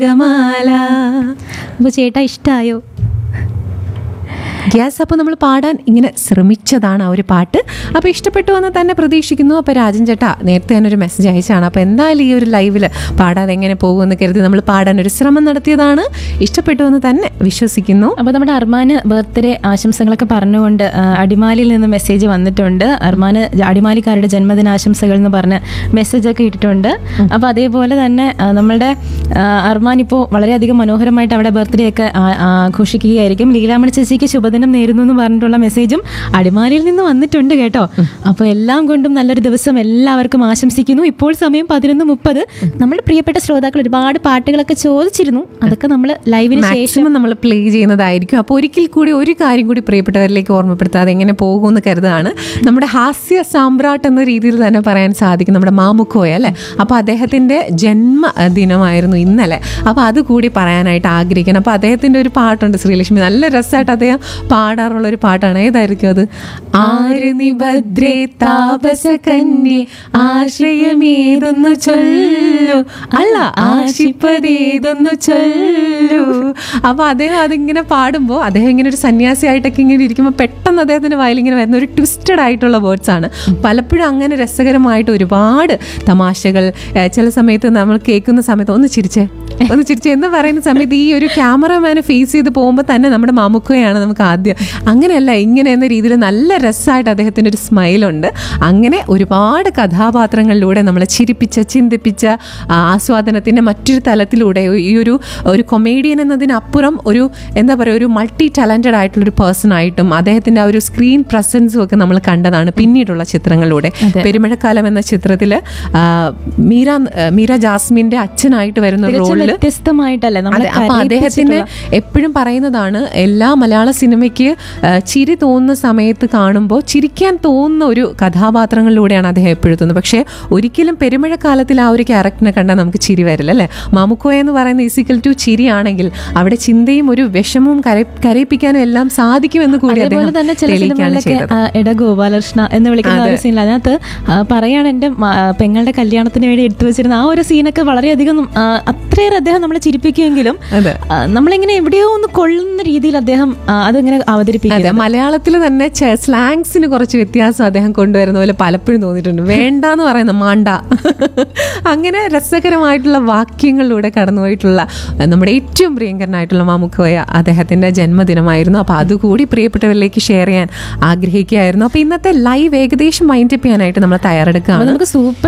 ഗമാല അപ്പോൾ ചേട്ടാ ഇഷ്ടമായോ ഗ്യാസ് അപ്പോൾ നമ്മൾ പാടാൻ ഇങ്ങനെ ശ്രമിച്ചതാണ് ആ ഒരു പാട്ട് അപ്പോൾ ഇഷ്ടപ്പെട്ടു എന്ന് തന്നെ പ്രതീക്ഷിക്കുന്നു അപ്പോൾ രാജൻ ചേട്ടാ നേരത്തെ തന്നെ ഒരു മെസ്സേജ് അയച്ചാണ് അപ്പോൾ എന്തായാലും ഈ ഒരു ലൈവിൽ പാടാതെ എങ്ങനെ പോകുമെന്ന് കരുതി നമ്മൾ പാടാൻ ഒരു ശ്രമം നടത്തിയതാണ് ഇഷ്ടപ്പെട്ടു എന്ന് തന്നെ വിശ്വസിക്കുന്നു അപ്പോൾ നമ്മുടെ അർമാന് ബർത്ത്ഡേ ആശംസകളൊക്കെ പറഞ്ഞുകൊണ്ട് ആ, അടിമാലിയിൽ നിന്ന് മെസ്സേജ് വന്നിട്ടുണ്ട് അർമാന് ജ- അടിമാലിക്കാരുടെ ജന്മദിനാശംസകൾ എന്ന് പറഞ്ഞ് മെസ്സേജൊക്കെ ഇട്ടിട്ടുണ്ട് അപ്പോൾ അതേപോലെ തന്നെ ആ, നമ്മളുടെ ആ, അർമാൻ ഇപ്പോൾ വളരെയധികം മനോഹരമായിട്ട് അവിടെ ബർത്ത്ഡേ ഒക്കെ ആ- ആഘോഷിക്കുകയായിരിക്കും ലീലാമണി ചേച്ചിക്ക് ശുഭദിനം നേരുന്നു എന്ന് പറഞ്ഞിട്ടുള്ള മെസ്സേജും അടിമാലിയിൽ നിന്ന് വന്നിട്ടുണ്ട് കേട്ടോ അപ്പോൾ എല്ലാം കൊണ്ടും നല്ലൊരു ദിവസം എല്ലാവർക്കും ആശംസിക്കുന്നു ഇപ്പോൾ സമയം പതിനൊന്ന് മുപ്പത് നമ്മുടെ പ്രിയപ്പെട്ട ശ്രോതാക്കൾ ഒരുപാട് പാട്ടുകളൊക്കെ ചോദിച്ചിരുന്നു അതൊക്കെ നമ്മൾ ലൈവിന് ശേഷം മാക്സിമം നമ്മൾ പ്ലേ ചെയ്യുന്നതായിരിക്കും അപ്പോൾ ഒരിക്കൽ കൂടി ഒരു കാര്യം കൂടി പ്രിയപ്പെട്ടവരിലേക്ക് ഓർമ്മപ്പെടുത്താതെ എങ്ങനെ പോകുമെന്ന് കരുതാണ് നമ്മുടെ ഹാസ്യ സാമ്രാട്ട് എന്ന രീതിയിൽ തന്നെ പറയാൻ സാധിക്കും നമ്മുടെ മാമുക്കോയ അല്ലേ അപ്പോൾ അദ്ദേഹത്തിൻ്റെ ജന്മദിനമായിരുന്നു ഇന്നലെ അപ്പോൾ അത് കൂടി പറയാനായിട്ട് ആഗ്രഹിക്കണം അപ്പോൾ അദ്ദേഹത്തിൻ്റെ ഒരു പാട്ടുണ്ട് ശ്രീലക്ഷ്മി നല്ല രസമായിട്ട് അദ്ദേഹം പാടാറുള്ള ഒരു പാട്ടാണ് ഏതായിരിക്കും അത് ആര് നീ ഭദ്രേ താപസ കന്യെ ആശ്രയമേതൊന്നു ചൊല്ലു അല്ല ആശിപ്പതേതൊന്നു ചൊല്ലു അപ്പൊ അദ്ദേഹം അതിങ്ങനെ പാടുമ്പോൾ അദ്ദേഹം ഇങ്ങനെ ഒരു സന്യാസിയായിട്ടൊക്കെ ഇങ്ങനെ ഇരിക്കുമ്പോൾ പെട്ടെന്ന് അദ്ദേഹത്തിന്റെ വായിൽ ഇങ്ങനെ വരുന്ന ഒരു ട്വിസ്റ്റഡ് ആയിട്ടുള്ള വേർഡ്സ് ആണ് പലപ്പോഴും അങ്ങനെ രസകരമായിട്ട് ഒരുപാട് തമാശകൾ ഏഹ്, ചില സമയത്ത് നമ്മൾ കേൾക്കുന്ന സമയത്ത് ഒന്ന് ചിരിച്ചേ ഒന്ന് ചിരിച്ചേ എന്ന് പറയുന്ന സമയത്ത് ഈ ഒരു ക്യാമറമാനെ ഫേസ് ചെയ്ത് പോകുമ്പോൾ തന്നെ നമ്മുടെ മാമുക്കയാണ് നമുക്ക് ആദ്യം അങ്ങനെയല്ല ഇങ്ങനെ എന്ന രീതിയിൽ നല്ല രസമായിട്ട് അദ്ദേഹത്തിൻ്റെ ഒരു സ്മൈലുണ്ട് അങ്ങനെ ഒരുപാട് കഥാപാത്രങ്ങളിലൂടെ നമ്മളെ ചിരിപ്പിച്ച ചിന്തിപ്പിച്ച ആ, ആസ്വാദനത്തിൻ്റെ മറ്റൊരു തലത്തിലൂടെ ഈ ഒരു ഒരു കൊമേഡിയൻ എന്നതിനപ്പുറം ഒരു എന്താ പറയുക ഒരു മൾട്ടി ടാലൻറ്റഡ് ആയിട്ടുള്ളൊരു പേഴ്സൺ ആയിട്ടും അദ്ദേഹത്തിൻ്റെ ആ ഒരു സ്ക്രീൻ പ്രസൻസും ഒക്കെ നമ്മൾ കണ്ടതാണ് പിന്നീടുള്ള ചിത്രങ്ങളിലൂടെ പെരുമഴക്കാലം എന്ന ചിത്രത്തിൽ മീര മീര ജാസ്മിൻ്റെ അച്ഛനായിട്ട് വരുന്ന തികച്ചും റോളിൽ വ്യത്യസ്തമായിട്ടല്ലേ നമ്മളെ അതെ അപ്പൊ അദ്ദേഹത്തിന് എപ്പോഴും പറയുന്നതാണ് എല്ലാ മലയാള സിനിമയ്ക്ക് ആ, ചിരി തോന്നുന്ന സമയത്ത് കാണുമ്പോൾ ചിരിക്കാൻ തോന്നുന്ന ഒരു കഥാപാത്രങ്ങളിലൂടെയാണ് അദ്ദേഹം എപ്പോഴും തോന്നുന്നത് പക്ഷേ ഒരിക്കലും പെരുമഴക്കാലത്തിൽ ആ ഒരു ക്യാരക്ടറിനെ കണ്ടാൽ നമുക്ക് ചിരി വരില്ല അല്ലേ മാമുക്കോയ എന്ന് പറയുന്ന ഈസിക്കൽ ടു ചിരിയാണെങ്കിൽ അവിടെ ചിന്തയും ഒരു വിഷമവും കര- കരയിപ്പിക്കാനും എല്ലാം സാധിക്കുമെന്ന് കൂടി അതേപോലെ അദ്ദേഹം തന്നെ ചില തെളിയിക്കുകയാണ് സിനിമകളിലൊക്കെ ചെയ്തത് ആ, എട ഗോപാലകൃഷ്ണ എന്ന് വിളിക്കുന്ന ആ ഒരു സീനിൽ അതിനകത്ത് ആ, പറയാണ് എൻ്റെ മ- ആ, പെങ്ങളുടെ കല്യാണത്തിന് വേണ്ടി എടുത്തു വെച്ചിരുന്ന ആ ഒരു സീനൊക്കെ വളരെയധികം ആ, അത്രയേറെ അദ്ദേഹം നമ്മളെ ചിരിപ്പിക്കുമെങ്കിലും അതെ ആ, നമ്മളിങ്ങനെ എവിടെയോ ഒന്ന് കൊള്ളുന്ന രീതിയിൽ അദ്ദേഹം ആ, അതിങ്ങനെ അവതരിപ്പിക്കും അതെ മലയാളത്തിൽ തന്നെ സ്ലാങ്സിന് കുറച്ച് വ്യത്യാസം അദ്ദേഹം കൊണ്ടുവരുന്ന പോലെ പലപ്പോഴും തോന്നിയിട്ടുണ്ട് വേണ്ട എന്ന് പറയുന്ന മാണ്ട അങ്ങനെ രസകരമായിട്ടുള്ള വാക്യങ്ങളിലൂടെ കടന്നുപോയിട്ടുള്ള അഹ് നമ്മുടെ ഏറ്റവും പ്രിയങ്കരനായിട്ടുള്ള മാമുക്കോയ അദ്ദേഹത്തിന്റെ ജന്മദിനമായിരുന്നു അപ്പോൾ അതുകൂടി പ്രിയപ്പെട്ടവരിലേക്ക് ഷെയർ ചെയ്യാൻ ആഗ്രഹിക്കുകയായിരുന്നു അപ്പോൾ ഇന്നത്തെ ലൈവ് ഏകദേശം മൈൻഡ് അപ്പ് ചെയ്യാനായിട്ട് നമ്മൾ അപ്പൊ തയ്യാറെടുക്കുകയാണ് നമുക്ക് സൂപ്പർ